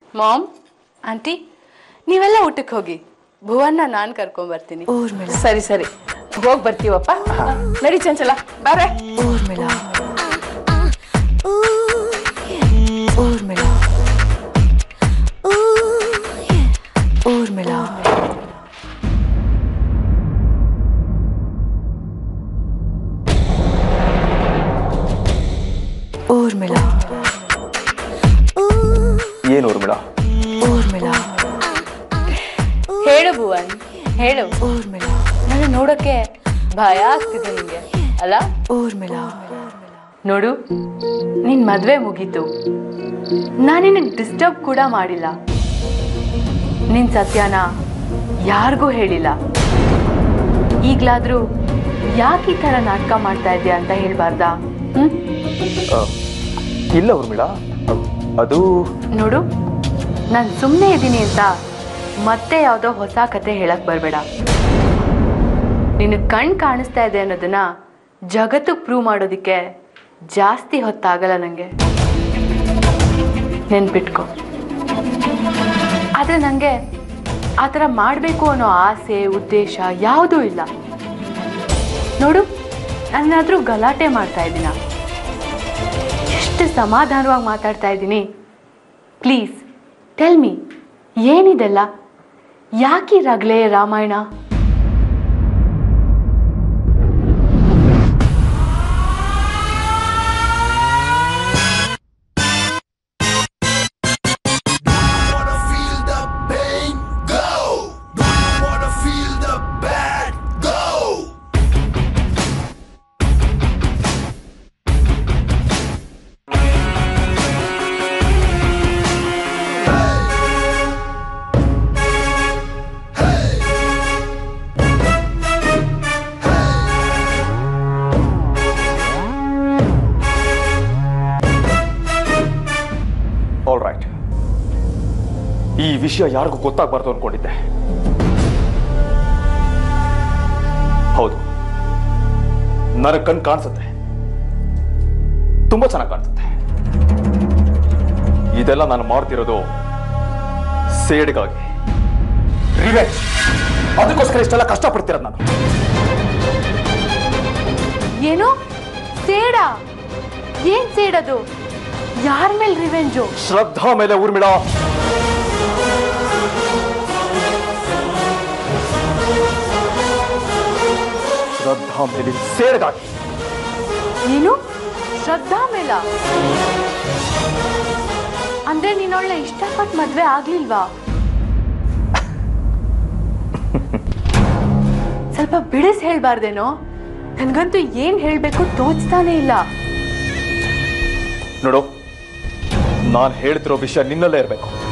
Ma'am aunty ನೀವೆಲ್ಲ ಊಟಕ್ಕೆ ಹೋಗಿ ಭುವನ್ನ ನಾನು ಕರ್ಕೊಂಬರ್ತೀನಿ ಊರ್ಮಿಳ ಸರಿ ಸರಿ ಹೋಗಿ ಬರ್ತೀವಪ್ಪ ನಡಿ ಚಂಚಲ ಬಾರೆ ಊರ್ಮಿಳ ಊರ್ಮಿಳ ಊರ್ಮಿಳ ಊರ್ಮಿಳ ಏನು ಊರ್ಮಿಳ ಊರ್ಮಿಳ ಹೇಳು ಭುವನ್ ಹೇಳು ಊರ್ಮಿಳ ನನ್ನ ನೋಡೋಕ್ಕೆ ಭಯ ಆಗ್ತಿದೆ ನಿಂಗೆ ಅಲ್ಲ ಊರ್ಮಿಳ ನೋಡು ನಿನ್ ಮದ್ವೆ ಮುಗೀತು ನಾನು ನಿನಗೆ ಡಿಸ್ಟರ್ಬ್ ಕೂಡ ಮಾಡಿಲ್ಲ ನಿನ್ ಸತ್ಯನ ಯಾರಿಗೂ ಹೇಳಿಲ್ಲ ಈಗ್ಲಾದ್ರೂ ಯಾಕೆ ಈ ಥರ ನಾಟಕ ಮಾಡ್ತಾ ಇದೆಯಾ ಅಂತ ಹೇಳ್ಬಾರ್ದಾ ಹ್ಮ್ ಆ, ಇಲ್ಲ ಊರ್ಮಿಳ ಅ- ಅದು ನೋಡು ನಾನು ಸುಮ್ಮನೆ ಇದ್ದೀನಿ ಅಂತ ಮತ್ತೆ ಯಾವುದೋ ಹೊಸ ಕತೆ ಹೇಳಕ್ ಬರಬೇಡ ನಿನಗೆ ಕಣ್ ಕಾಣಿಸ್ತಾ ಇದೆ ಅನ್ನೋದನ್ನ ಜಗತ್ತಿಗೆ ಪ್ರೂವ್ ಮಾಡೋದಕ್ಕೆ ಜಾಸ್ತಿ ಹೊತ್ತಾಗಲ್ಲ ನನಗೆ ನೆನ್ಪಿಟ್ಕೊ ಆದರೆ ನನಗೆ ಆ ಥರ ಮಾಡಬೇಕು ಅನ್ನೋ ಆಸೆ ಉದ್ದೇಶ ಯಾವುದೂ ಇಲ್ಲ ನೋಡು ನಾನೇನಾದರೂ ಗಲಾಟೆ ಮಾಡ್ತಾ ಇದ್ದೀನ ಎಷ್ಟು ಸಮಾಧಾನವಾಗಿ ಮಾತಾಡ್ತಾ ಇದ್ದೀನಿ ಪ್ಲೀಸ್ ಟೆಲ್ ಮಿ ಏನಿದೆಲ್ಲ ಯಾಕೆ ರಗಳೆ ರಾಮಾಯಣ wanna feel the pain? Go! Do you wanna feel the bad? Go! All right ಈ ವಿಷಯ ಯಾರಿಗೂ ಗೊತ್ತಾಗಬಾರ್ದು ಅನ್ಕೊಂಡಿದ್ದೆ ಹೌದು ನನಗೆ ಕಣ್ ಕಾಣಿಸುತ್ತೆ ತುಂಬಾ ಚೆನ್ನಾಗಿ ಕಾಣಿಸುತ್ತೆ ಇದೆಲ್ಲ ನಾನು ಮಾಡ್ತಿರೋದು ಸೇಡ್ಗಾಗಿ ರಿವೆಂಜ್ ಅದಕ್ಕೋಸ್ಕರ ಇಷ್ಟೆಲ್ಲ ಕಷ್ಟಪಡ್ತಿರೋದು ನಾನು ಏನು ಸೇಡ ಏನ್ ಸೇಡದು ಯಾರ ಮೇಲೆ ರಿವೆಂಜು ಶ್ರದ್ಧಾ ಮೇಲೆ ಊರ್ಮಿಳ ಶ್ರದ್ಧಾ ಮೇಲೆ ಸೇಡ್ಗಾಗಿ ಏನು ಶ್ರದ್ಧಾ ಮೇಲ ಅಂದ್ರೆ ನೀನೊಳ್ಳೆ ಇಷ್ಟಪಟ್ಟು ಮದ್ವೆ ಆಗ್ಲಿಲ್ವಾ ಸ್ವಲ್ಪ ಬಿಡಿಸ್ ಹೇಳ್ಬಾರ್ದೇನೋ ನನ್ಗಂತೂ ಏನ್ ಹೇಳ್ಬೇಕು ತೋಚ್ತಾನೆ ಇಲ್ಲ ನೋಡು ನಾನು ಹೇಳ್ತಿರೋ ವಿಷಯ ನಿನ್ನಲ್ಲೇ ಇರಬೇಕು